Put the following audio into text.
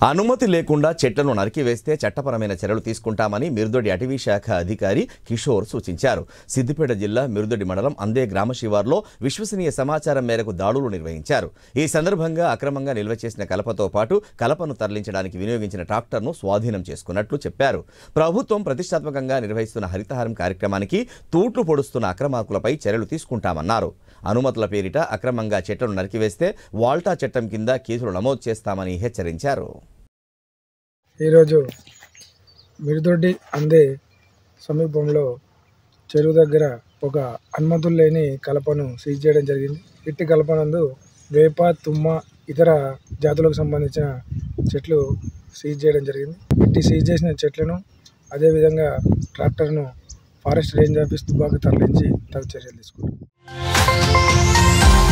అనుమతి లేకుండా చెట్లను నరికివేస్తే చట్టపరమైన చర్యలు తీసుకుంటామని మిరుదొడి అటవీ శాఖ అధికారి కిషోర్ సూచించారు సిద్దిపేట జిల్లా మిరుదొడి మండలం అందే గ్రామ శివార్లో విశ్వసనీయ సమాచారం మేరకు దాడులు నిర్వహించారు ఈ సందర్భంగా అక్రమంగా నిల్వ చేసిన కలపతో పాటు కలపను తరలించడానికి వినియోగించిన ట్రాక్టర్ను స్వాధీనం చేసుకున్నట్లు చెప్పారు ప్రభుత్వం ప్రతిష్టాత్మకంగా నిర్వహిస్తున్న హరితహారం కార్యక్రమానికి తూట్లు పొడుస్తున్న అక్రమార్కులపై చర్యలు తీసుకుంటామన్నారు అనుమతుల పేరిట అక్రమంగా చెట్లను నరికివేస్తే వాల్టా చట్టం కింద కేసులు నమోదు చేస్తామని హెచ్చరించారు ఈరోజు మిరుదొడ్డి అందే సమీపంలో చెరువు దగ్గర ఒక అనుమతులు లేని కలపను సీజ్ చేయడం జరిగింది ఇట్టి కలపనందు వేప తుమ్మ ఇతర జాతులకు సంబంధించిన చెట్లు సీజ్ చేయడం జరిగింది ఇట్టి సీజ్ చేసిన చెట్లను అదేవిధంగా ట్రాక్టర్ను ఫారెస్ట్ రేంజ్ ఆఫీస్ దుబ్బాకు తరలించి తగు చర్యలు తీసుకుంటాం